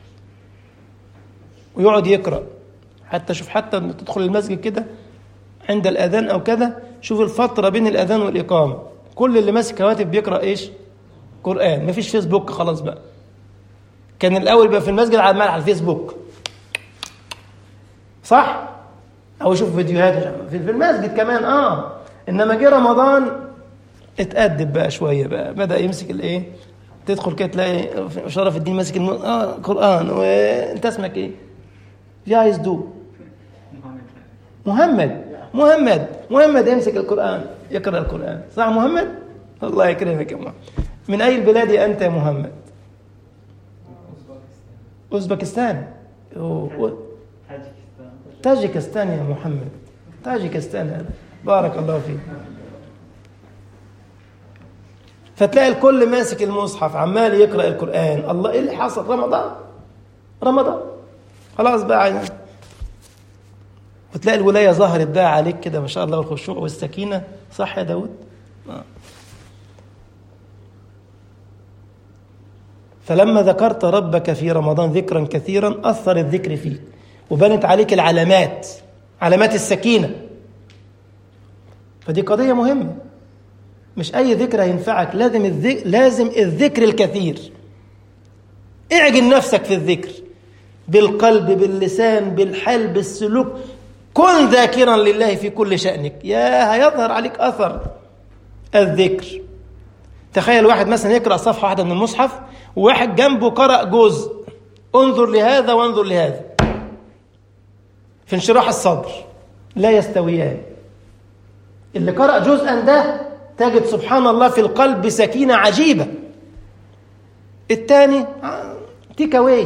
ويقعد يقرأ حتى شوف حتى تدخل المسجد كده عند الأذان أو كذا شوف الفترة بين الأذان والإقامة كل اللي ماسك هواتف بيقرأ إيش؟ قرآن مفيش فيسبوك خلاص بقى كان الأول بقى في المسجد على على الفيسبوك صح؟ أو يشوف فيديوهات في المسجد كمان آه إنما جه رمضان اتأدب بقى شوية بقى بدأ يمسك الإيه؟ تدخل كده تلاقي شرف الدين ماسك الم... اه قرآن وانت اسمك ايه؟ في عايز دو محمد محمد محمد يمسك القرآن يقرأ القرآن صح محمد؟ الله يكرمك يا محمد من أي البلاد أنت يا محمد؟ أوزبكستان تاجيكستان يا محمد تاجيكستان هذا بارك الله فيك فتلاقي الكل ماسك المصحف عمال يقرأ القرآن الله إيه اللي حصل رمضان رمضان خلاص بقى وتلاقي الولاية ظهرت بقى عليك كده ما شاء الله والخشوع والسكينة صح يا داود آه. فلما ذكرت ربك في رمضان ذكرا كثيرا أثر الذكر فيك وبنت عليك العلامات علامات السكينة فدي قضية مهمة مش أي ذكر هينفعك لازم الذكر لازم الذكر الكثير اعجن نفسك في الذكر بالقلب باللسان بالحال بالسلوك كن ذاكرا لله في كل شأنك يا هيظهر عليك أثر الذكر تخيل واحد مثلا يقرأ صفحة واحدة من المصحف وواحد جنبه قرأ جزء انظر لهذا وانظر لهذا في انشراح الصدر لا يستويان اللي قرأ جزءا ده تجد سبحان الله في القلب سكينة عجيبة الثاني تيك اواي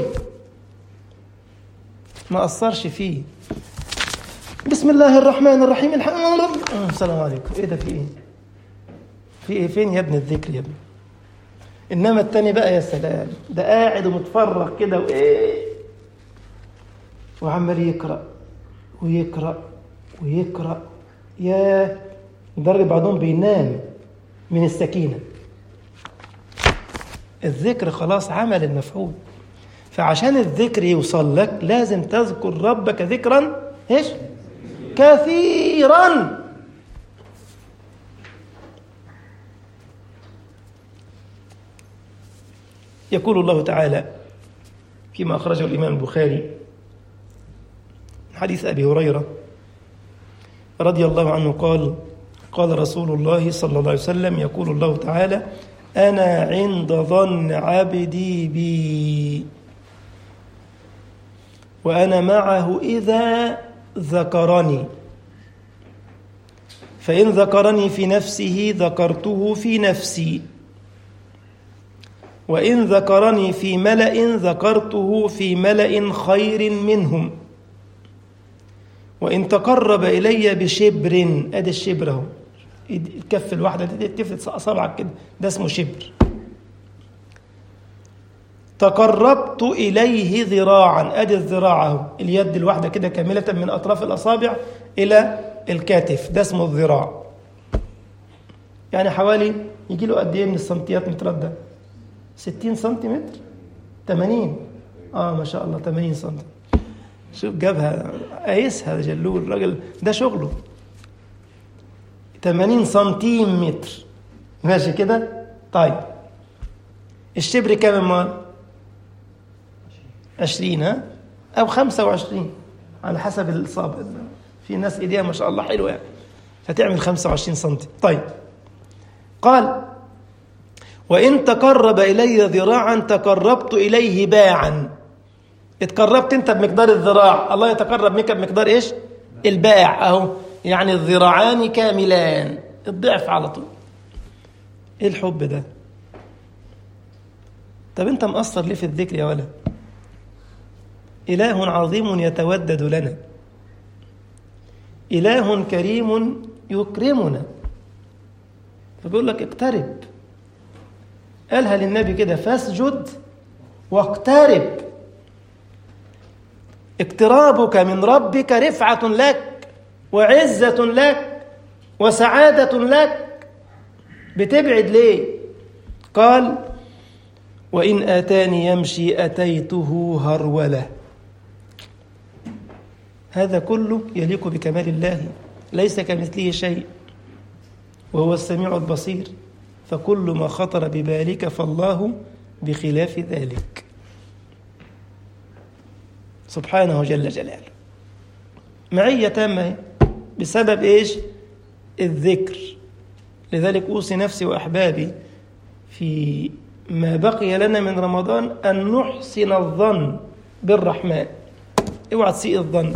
ما أثرش فيه بسم الله الرحمن الرحيم الحمد لله السلام عليكم ايه ده في ايه في ايه فين يا ابن الذكر يا ابني إنما التاني بقى يا سلام ده قاعد ومتفرغ كده وإيه وعمال يقرأ ويقرأ ويقرأ يا لدرجة بعضهم بينام من السكينة الذكر خلاص عمل المفعول فعشان الذكر يوصل لك لازم تذكر ربك ذكرا ايش كثيرا يقول الله تعالى فيما أخرجه الإمام البخاري حديث أبي هريرة رضي الله عنه قال قال رسول الله صلى الله عليه وسلم يقول الله تعالى أنا عند ظن عبدي بي وأنا معه إذا ذكرني فإن ذكرني في نفسه ذكرته في نفسي وإن ذكرني في ملأ ذكرته في ملأ خير منهم وإن تقرب إلي بشبر أدي الشبر أهو الكف الواحدة دي تفلت أصابعك كده ده اسمه شبر تقربت إليه ذراعا أدي الذراع أهو اليد الواحدة كده كاملة من أطراف الأصابع إلى الكتف ده اسمه الذراع يعني حوالي يجي له قد إيه من السنتيات مترات ده 60 سنتيمتر 80 اه ما شاء الله 80 سم شوف جابها قايسها جلول الراجل ده شغله 80 سنتيمتر ماشي كده طيب الشبر كام امال 20 ها او 25 على حسب الاصابه في ناس ايديها ما شاء الله حلوه يعني فتعمل 25 سم طيب قال وإن تقرب إلي ذراعا تقربت إليه باعا اتقربت أنت بمقدار الذراع الله يتقرب منك بمقدار إيش الباع أهو يعني الذراعان كاملان الضعف على طول إيه الحب ده طب أنت مقصر ليه في الذكر يا ولد إله عظيم يتودد لنا إله كريم يكرمنا فبيقول لك اقترب قالها للنبي كده فاسجد واقترب اقترابك من ربك رفعة لك وعزة لك وسعادة لك بتبعد ليه قال وإن آتاني يمشي أتيته هرولة هذا كله يليق بكمال الله ليس كمثله شيء وهو السميع البصير فكل ما خطر ببالك فالله بخلاف ذلك سبحانه جل جلاله معية تامة بسبب إيش الذكر لذلك أوصي نفسي وأحبابي في ما بقي لنا من رمضان أن نحسن الظن بالرحمن اوعى تسيء الظن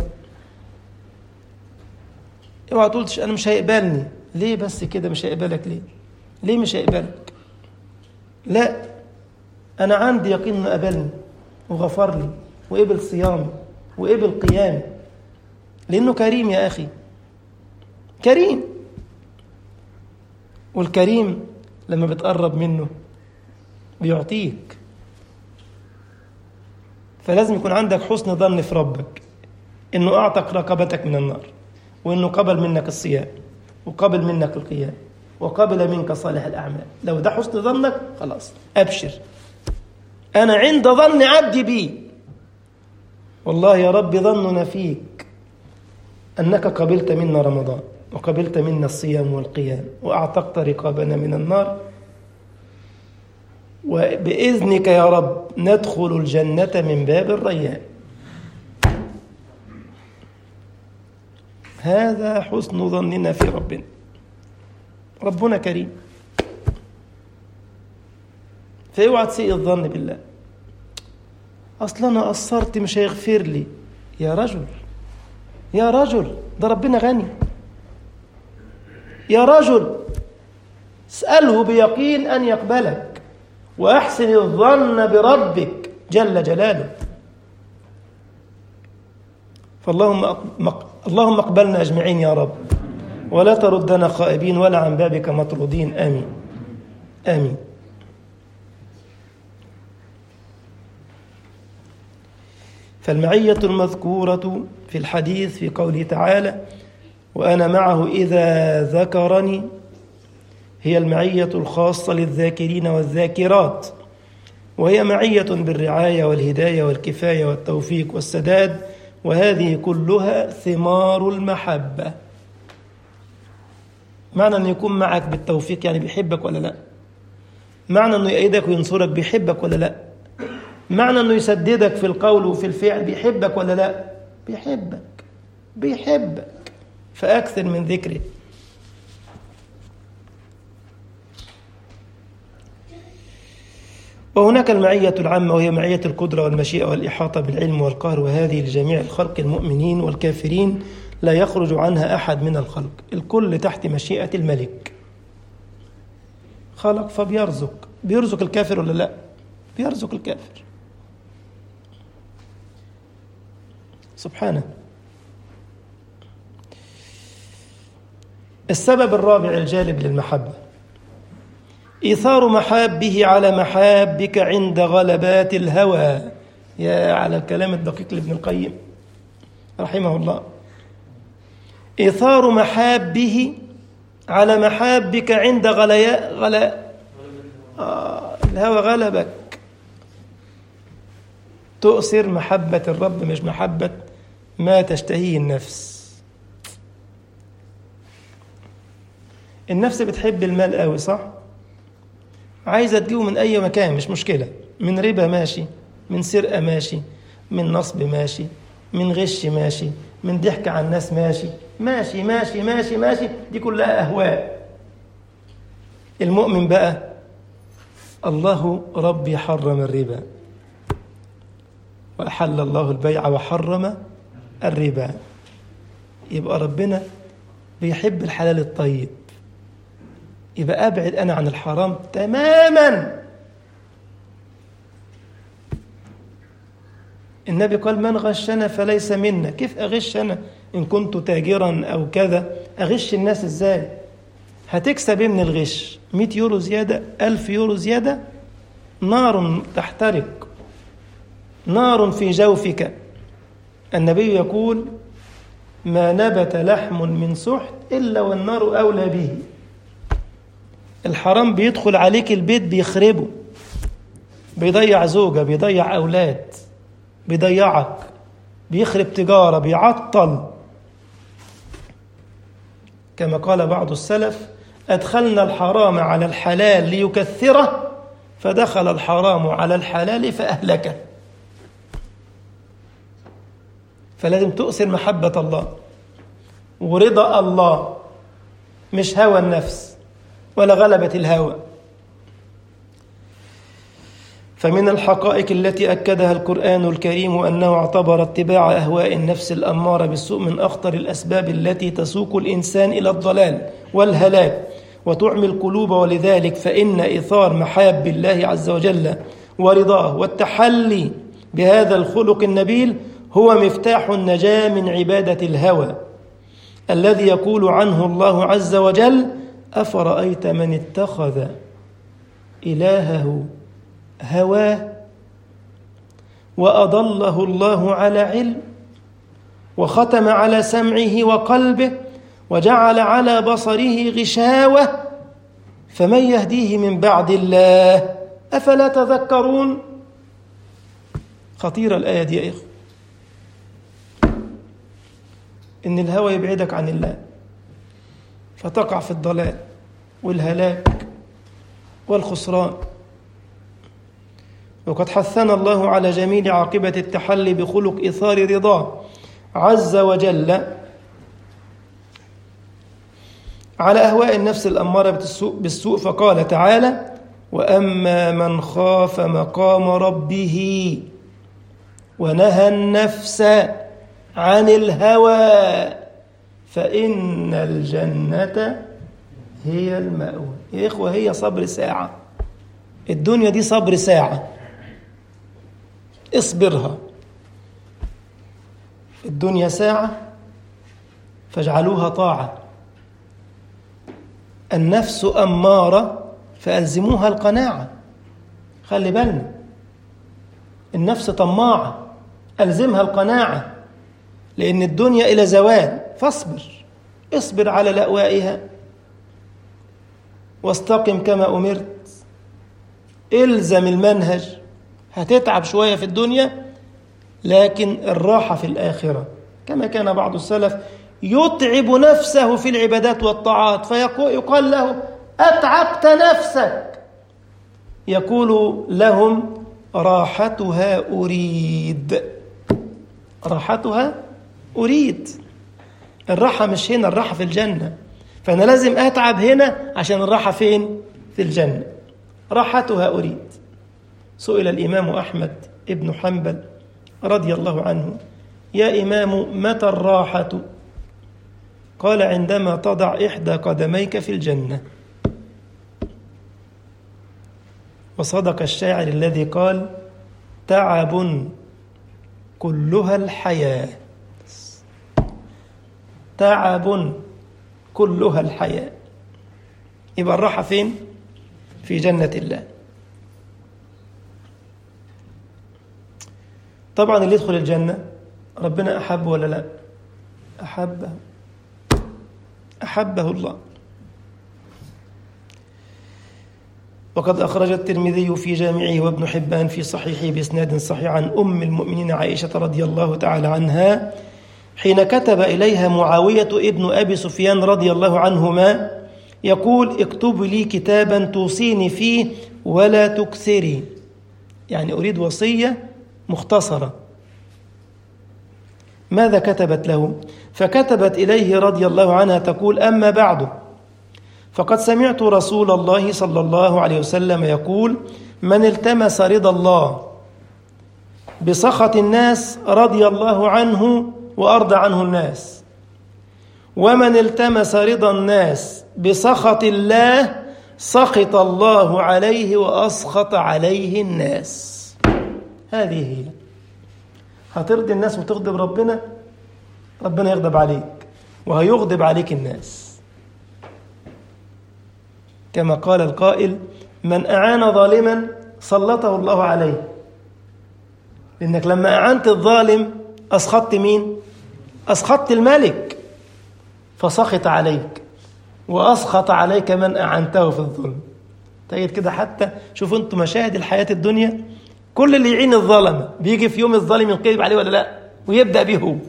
اوعى تقول انا مش هيقبلني ليه بس كده مش هيقبلك ليه ليه مش هيقبلك لا انا عندي يقين انه قبلني وغفر لي وقبل صيامي وقبل قيامي لانه كريم يا اخي كريم والكريم لما بتقرب منه بيعطيك فلازم يكون عندك حسن ظن في ربك انه اعتق رقبتك من النار وانه قبل منك الصيام وقبل منك القيام وقبل منك صالح الاعمال لو ده حسن ظنك خلاص ابشر انا عند ظن عبدي بي والله يا رب ظننا فيك انك قبلت منا رمضان وقبلت منا الصيام والقيام واعتقت رقابنا من النار وباذنك يا رب ندخل الجنه من باب الريان هذا حسن ظننا في ربنا ربنا كريم فاوعى تسيء الظن بالله اصل انا قصرت مش هيغفر لي يا رجل يا رجل ده ربنا غني يا رجل اساله بيقين ان يقبلك واحسن الظن بربك جل جلاله فاللهم اللهم اقبلنا اجمعين يا رب ولا تردنا خائبين ولا عن بابك مطرودين امين امين فالمعية المذكورة في الحديث في قوله تعالى وأنا معه إذا ذكرني هي المعية الخاصة للذاكرين والذاكرات وهي معية بالرعاية والهداية والكفاية والتوفيق والسداد وهذه كلها ثمار المحبة معنى أن يكون معك بالتوفيق يعني بيحبك ولا لا معنى أنه يأيدك وينصرك بيحبك ولا لا معنى أنه يسددك في القول وفي الفعل بيحبك ولا لا بيحبك بيحبك فأكثر من ذكره وهناك المعية العامة وهي معية القدرة والمشيئة والإحاطة بالعلم والقهر وهذه لجميع الخلق المؤمنين والكافرين لا يخرج عنها أحد من الخلق الكل تحت مشيئة الملك خلق فبيرزق بيرزق الكافر ولا لا بيرزق الكافر سبحانه السبب الرابع الجالب للمحبة إيثار محابه على محابك عند غلبات الهوى يا على الكلام الدقيق لابن القيم رحمه الله إيثار محابه على محابك عند غلياء غلا آه الهوى غلبك تؤثر محبة الرب مش محبة ما تشتهيه النفس النفس بتحب المال قوي صح عايزة تجيبه من أي مكان مش مشكلة من ربا ماشي من سرقة ماشي من نصب ماشي من غش ماشي من ضحك على الناس ماشي ماشي ماشي ماشي ماشي دي كلها أهواء المؤمن بقى الله ربي حرم الربا وأحل الله البيع وحرم الربا يبقى ربنا بيحب الحلال الطيب يبقى أبعد أنا عن الحرام تماما النبي قال من غشنا فليس منا كيف أغش أنا إن كنت تاجرا أو كذا أغش الناس إزاي هتكسب من الغش 100 يورو زيادة 1000 يورو زيادة نار تحترق نار في جوفك النبي يقول ما نبت لحم من سحت إلا والنار أولى به الحرام بيدخل عليك البيت بيخربه بيضيع زوجة بيضيع أولاد بيضيعك بيخرب تجارة بيعطل كما قال بعض السلف أدخلنا الحرام على الحلال ليكثره فدخل الحرام على الحلال فأهلكه فلازم تؤثر محبة الله ورضا الله مش هوى النفس ولا غلبة الهوى فمن الحقائق التي أكدها القرآن الكريم أنه اعتبر اتباع أهواء النفس الأمارة بالسوء من أخطر الأسباب التي تسوق الإنسان إلى الضلال والهلاك وتعمي القلوب ولذلك فإن إثار محاب الله عز وجل ورضاه والتحلي بهذا الخلق النبيل هو مفتاح النجاة من عبادة الهوى الذي يقول عنه الله عز وجل أفرأيت من اتخذ إلهه هواه وأضله الله على علم وختم على سمعه وقلبه وجعل على بصره غشاوة فمن يهديه من بعد الله أفلا تذكرون خطيرة الآية دي يا إخوة إن الهوى يبعدك عن الله فتقع في الضلال والهلاك والخسران وقد حثنا الله على جميل عاقبة التحلي بخلق إثار رضاه عز وجل على أهواء النفس الأمارة بالسوء, بالسوء فقال تعالى وأما من خاف مقام ربه ونهى النفس عن الهوى فإن الجنة هي المأوى يا إخوة هي صبر ساعة الدنيا دي صبر ساعة اصبرها الدنيا ساعة فاجعلوها طاعة النفس أمارة فألزموها القناعة خلي بالنا النفس طماعة ألزمها القناعة لأن الدنيا إلى زوال فاصبر اصبر على لأوائها واستقم كما أمرت الزم المنهج هتتعب شوية في الدنيا لكن الراحة في الآخرة كما كان بعض السلف يتعب نفسه في العبادات والطاعات فيقال له أتعبت نفسك يقول لهم راحتها أريد راحتها أريد الراحة مش هنا الراحة في الجنة فأنا لازم أتعب هنا عشان الراحة فين؟ في الجنة راحتها أريد سئل الإمام أحمد ابن حنبل رضي الله عنه يا إمام متى الراحة؟ قال عندما تضع إحدى قدميك في الجنة وصدق الشاعر الذي قال تعب كلها الحياة تعب كلها الحياة يبقى الراحة فين؟ في جنة الله طبعا اللي يدخل الجنة ربنا أحبه ولا لا أحبه أحبه الله وقد أخرج الترمذي في جامعه وابن حبان في صحيحه بإسناد صحيح عن أم المؤمنين عائشة رضي الله تعالى عنها حين كتب إليها معاوية ابن أبي سفيان رضي الله عنهما يقول اكتب لي كتابا توصيني فيه ولا تكثري يعني أريد وصية مختصرة ماذا كتبت له فكتبت إليه رضي الله عنها تقول أما بعد فقد سمعت رسول الله صلى الله عليه وسلم يقول من التمس رضا الله بسخط الناس رضي الله عنه وأرضى عنه الناس ومن التمس رضا الناس بسخط الله سخط الله عليه وأسخط عليه الناس هذه هي هترضي الناس وتغضب ربنا ربنا يغضب عليك وهيغضب عليك الناس كما قال القائل من أعان ظالما سلطه الله عليه لأنك لما أعنت الظالم أسخطت مين؟ أسخطت الملك فسخط عليك وأسخط عليك من أعنته في الظلم تجد كده حتى شوفوا انتم مشاهد الحياة الدنيا كل اللي يعين الظلمة بيجي في يوم الظالم ينقلب عليه ولا لا ويبدأ به هو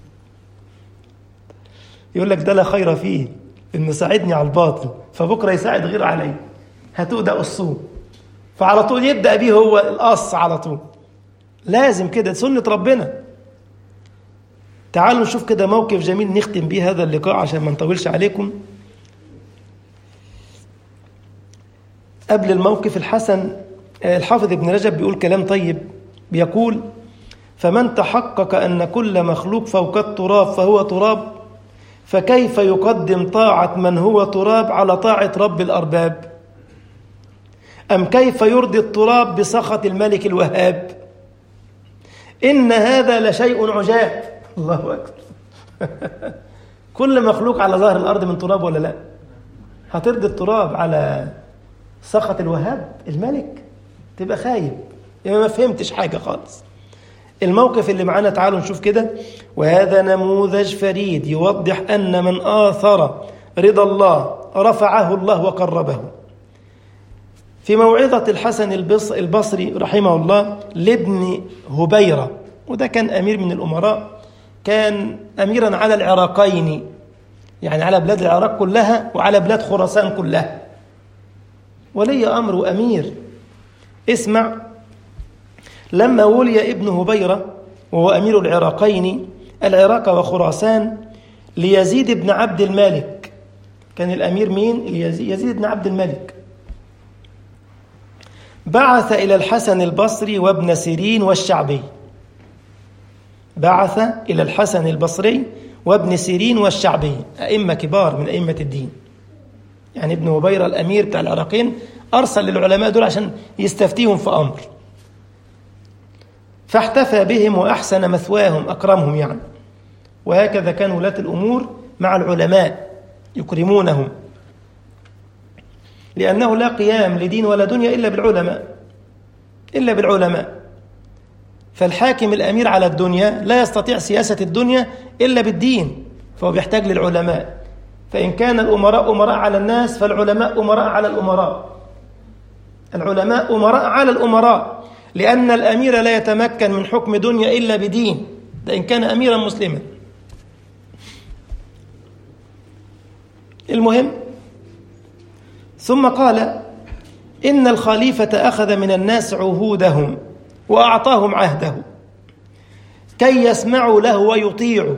يقول لك ده لا خير فيه انه ساعدني على الباطل فبكره يساعد غيره علي هاتوه ده قصوه فعلى طول يبدا بيه هو القص على طول لازم كده سنه ربنا تعالوا نشوف كده موقف جميل نختم بيه هذا اللقاء عشان ما نطولش عليكم قبل الموقف الحسن الحافظ ابن رجب بيقول كلام طيب بيقول فمن تحقق ان كل مخلوق فوق التراب فهو تراب فكيف يقدم طاعة من هو تراب على طاعة رب الأرباب أم كيف يرضي التراب بسخط الملك الوهاب إن هذا لشيء عجاب الله أكبر كل مخلوق على ظهر الأرض من تراب ولا لا هترضي التراب على سخط الوهاب الملك تبقى خايب يبقى ما فهمتش حاجة خالص الموقف اللي معانا تعالوا نشوف كده وهذا نموذج فريد يوضح أن من آثر رضا الله رفعه الله وقربه في موعظة الحسن البصري رحمه الله لابن هبيرة وده كان أمير من الأمراء كان أميرا على العراقين يعني على بلاد العراق كلها وعلى بلاد خراسان كلها ولي أمر وأمير اسمع لما ولي ابن هبيرة وهو أمير العراقين العراق وخراسان ليزيد بن عبد الملك كان الأمير مين؟ يزيد بن عبد الملك بعث إلى الحسن البصري وابن سيرين والشعبي بعث إلى الحسن البصري وابن سيرين والشعبي أئمة كبار من أئمة الدين يعني ابن هبيرة الأمير بتاع العراقين أرسل للعلماء دول عشان يستفتيهم في أمر فاحتفى بهم وأحسن مثواهم أكرمهم يعني وهكذا كان ولاة الأمور مع العلماء يكرمونهم لأنه لا قيام لدين ولا دنيا إلا بالعلماء إلا بالعلماء فالحاكم الأمير على الدنيا لا يستطيع سياسة الدنيا إلا بالدين فهو بيحتاج للعلماء فإن كان الأمراء أمراء على الناس فالعلماء أمراء على الأمراء العلماء أمراء على الأمراء لأن الأمير لا يتمكن من حكم دنيا إلا بدين ده إن كان أميرا مسلما المهم ثم قال إن الخليفة أخذ من الناس عهودهم وأعطاهم عهده كي يسمعوا له ويطيعوا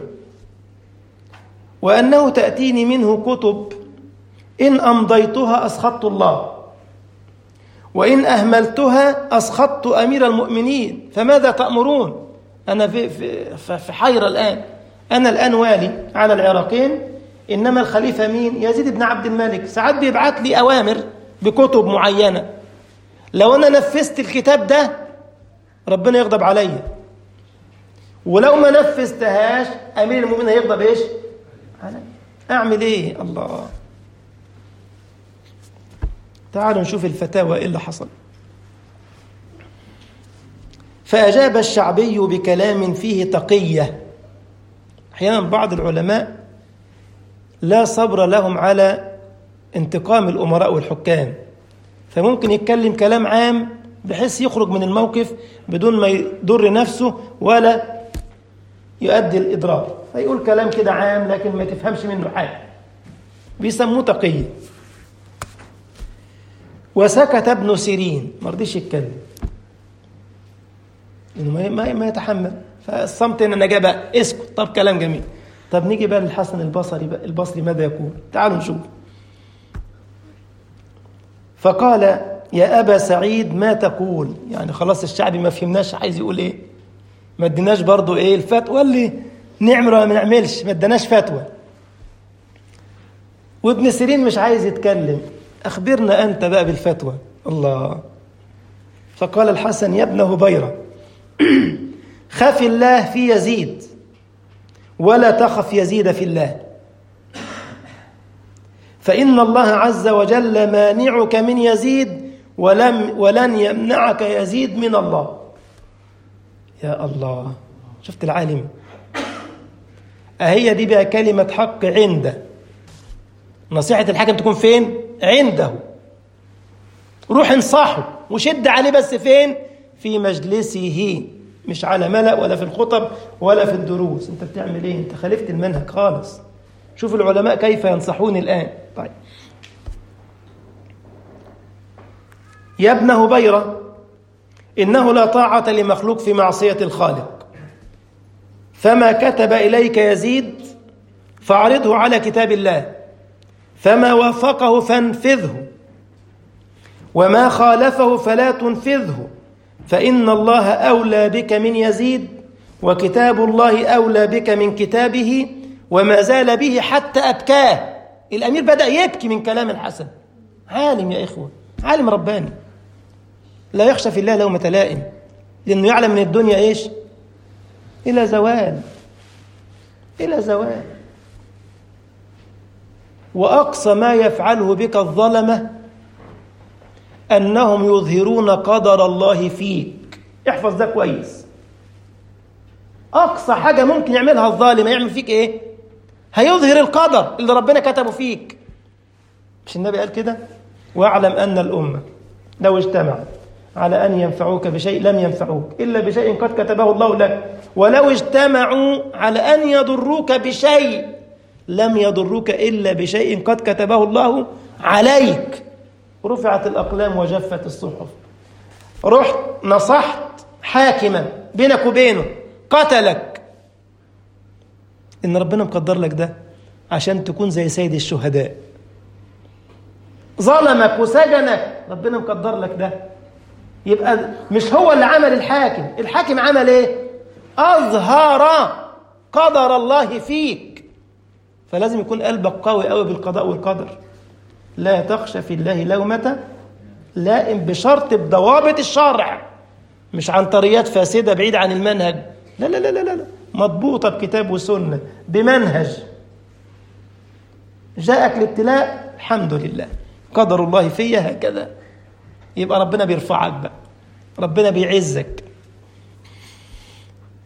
وأنه تأتيني منه كتب إن أمضيتها أسخطت الله وإن أهملتها أسخطت أمير المؤمنين فماذا تأمرون أنا في, في, في حيرة الآن أنا الآن والي على العراقين إنما الخليفة مين يزيد بن عبد الملك ساعات بيبعت لي أوامر بكتب معينة لو أنا نفذت الكتاب ده ربنا يغضب عليا ولو ما نفذتهاش أمير المؤمنين هيغضب إيش عليا أعمل إيه الله تعالوا نشوف الفتاوى إيه اللي حصل فأجاب الشعبي بكلام فيه تقية أحيانا بعض العلماء لا صبر لهم على انتقام الأمراء والحكام فممكن يتكلم كلام عام بحيث يخرج من الموقف بدون ما يضر نفسه ولا يؤدي الإضرار فيقول كلام كده عام لكن ما تفهمش منه حاجة بيسموه تقية وسكت ابن سيرين ما رضيش يتكلم انه ما ما يتحمل فالصمت هنا نجا بقى اسكت طب كلام جميل طب نيجي بقى للحسن البصري بقى البصري ماذا يقول تعالوا نشوف فقال يا أبا سعيد ما تقول يعني خلاص الشعبي ما فهمناش عايز يقول ايه ما اديناش برضه ايه الفتوى اللي نعمل ولا ما نعملش ما اديناش فتوى وابن سيرين مش عايز يتكلم أخبرنا أنت بقى بالفتوى الله فقال الحسن يا ابن هبيرة خف الله في يزيد ولا تخف يزيد في الله فإن الله عز وجل مانعك من يزيد ولم ولن يمنعك يزيد من الله يا الله شفت العالم أهي دي بقى كلمة حق عنده نصيحة الحاكم تكون فين؟ عنده روح انصحه وشد عليه بس فين؟ في مجلسه مش على ملأ ولا في الخطب ولا في الدروس انت بتعمل ايه؟ انت خالفت المنهج خالص شوف العلماء كيف ينصحون الآن طيب يا ابن هبيرة إنه لا طاعة لمخلوق في معصية الخالق فما كتب إليك يزيد فاعرضه على كتاب الله فما وافقه فانفذه وما خالفه فلا تنفذه فإن الله أولى بك من يزيد وكتاب الله أولى بك من كتابه وما زال به حتى أبكاه الأمير بدأ يبكي من كلام الحسن عالم يا إخوة عالم رباني لا يخشى في الله لومة لائم لأنه يعلم من الدنيا إيش إلى زوال إلى زوال وأقصى ما يفعله بك الظلمة أنهم يظهرون قدر الله فيك احفظ ده كويس أقصى حاجة ممكن يعملها الظالم يعمل فيك إيه هيظهر القدر اللي ربنا كتبه فيك مش النبي قال كده واعلم أن الأمة لو اجتمعت على أن ينفعوك بشيء لم ينفعوك إلا بشيء قد كتبه الله لك ولو اجتمعوا على أن يضروك بشيء لم يضروك إلا بشيء قد كتبه الله عليك رفعت الأقلام وجفت الصحف رحت نصحت حاكما بينك وبينه قتلك إن ربنا مقدر لك ده عشان تكون زي سيد الشهداء ظلمك وسجنك ربنا مقدر لك ده يبقى مش هو اللي عمل الحاكم الحاكم عمل ايه اظهر قدر الله فيك فلازم يكون قلبك قوي قوي بالقضاء والقدر لا تخشى في الله لومة لائم بشرط بضوابط الشرع مش عن طريات فاسدة بعيدة عن المنهج لا لا لا لا لا مضبوطة بكتاب وسنة بمنهج جاءك الابتلاء الحمد لله قدر الله فيا هكذا يبقى ربنا بيرفعك بقى ربنا بيعزك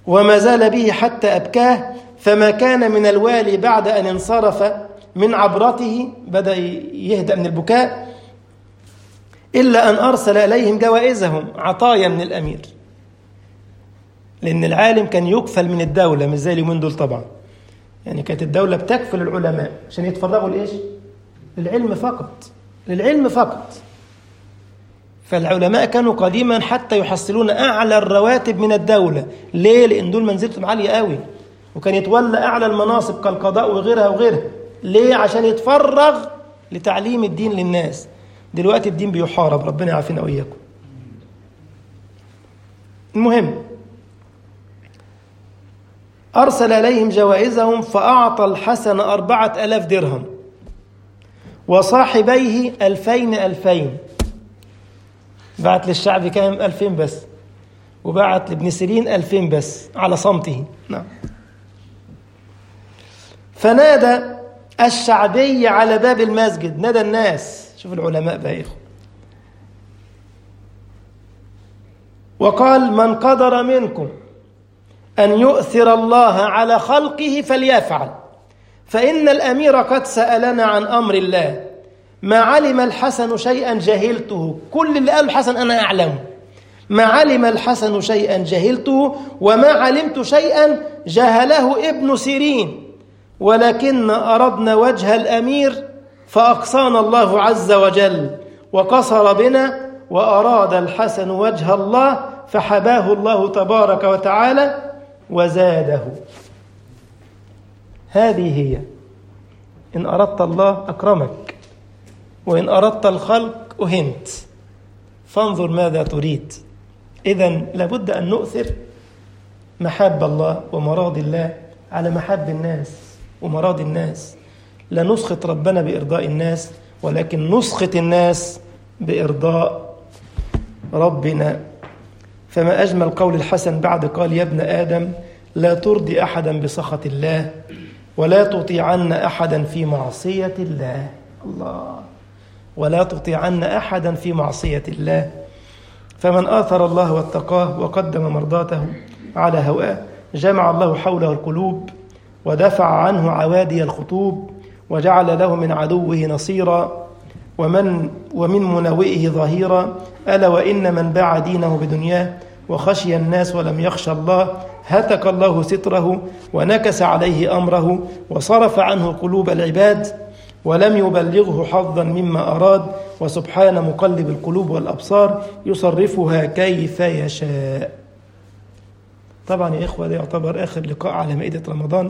وما زال به حتى أبكاه فما كان من الوالي بعد أن انصرف من عبرته بدأ يهدأ من البكاء إلا أن أرسل إليهم جوائزهم عطايا من الأمير لأن العالم كان يكفل من الدولة مش زي اليومين دول طبعا يعني كانت الدولة بتكفل العلماء عشان يتفرغوا لإيش؟ للعلم فقط للعلم فقط فالعلماء كانوا قديما حتى يحصلون أعلى الرواتب من الدولة ليه؟ لأن دول منزلتهم عالية قوي وكان يتولى أعلى المناصب كالقضاء وغيرها وغيرها ليه؟ عشان يتفرغ لتعليم الدين للناس دلوقتي الدين بيحارب ربنا يعافينا وإياكم المهم أرسل إليهم جوائزهم فأعطى الحسن أربعة ألاف درهم وصاحبيه ألفين ألفين بعت للشعب كام ألفين بس وبعت لابن سيرين ألفين بس على صمته نعم فنادى الشعبي على باب المسجد نادى الناس شوف العلماء بقى إخوة وقال من قدر منكم أن يؤثر الله على خلقه فليفعل فإن الأمير قد سألنا عن أمر الله ما علم الحسن شيئا جهلته كل اللي قاله الحسن أنا أعلمه ما علم الحسن شيئا جهلته وما علمت شيئا جهله ابن سيرين ولكن أردنا وجه الأمير فأقصانا الله عز وجل وقصر بنا وأراد الحسن وجه الله فحباه الله تبارك وتعالى وزاده هذه هي إن أردت الله أكرمك وإن أردت الخلق أهنت فانظر ماذا تريد إذا لابد أن نؤثر محاب الله ومراضي الله على محاب الناس ومراضي الناس لا نسخط ربنا بإرضاء الناس ولكن نسخط الناس بإرضاء ربنا فما أجمل قول الحسن بعد قال يا ابن آدم لا ترضي أحدا بسخط الله ولا تطيعن أحدا في معصية الله الله ولا تطيعن أحدا في معصية الله فمن آثر الله واتقاه وقدم مرضاته على هواه جمع الله حوله القلوب ودفع عنه عوادي الخطوب وجعل له من عدوه نصيرا ومن ومن منوئه ظهيرا ألا وإن من باع دينه بدنياه وخشي الناس ولم يخشى الله هتك الله ستره ونكس عليه أمره وصرف عنه قلوب العباد ولم يبلغه حظا مما أراد وسبحان مقلب القلوب والأبصار يصرفها كيف يشاء طبعا يا إخوة ده يعتبر آخر لقاء على مائدة رمضان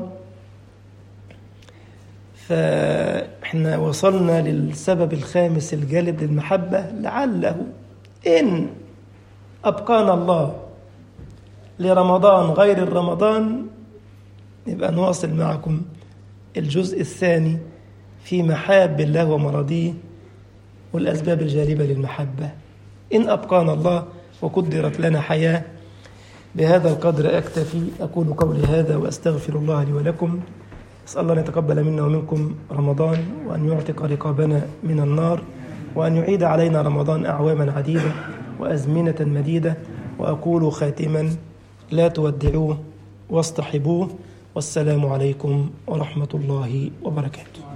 فإحنا وصلنا للسبب الخامس الجالب للمحبة لعله إن أبقانا الله لرمضان غير الرمضان نبقى نواصل معكم الجزء الثاني في محاب الله ومراضيه والأسباب الجالبة للمحبة إن أبقانا الله وقدرت لنا حياة بهذا القدر أكتفي أقول قولي هذا وأستغفر الله لي ولكم أسأل الله أن يتقبل منا ومنكم رمضان وأن يعتق رقابنا من النار وأن يعيد علينا رمضان أعواما عديدة وأزمنة مديدة وأقول خاتما لا تودعوه واصطحبوه والسلام عليكم ورحمة الله وبركاته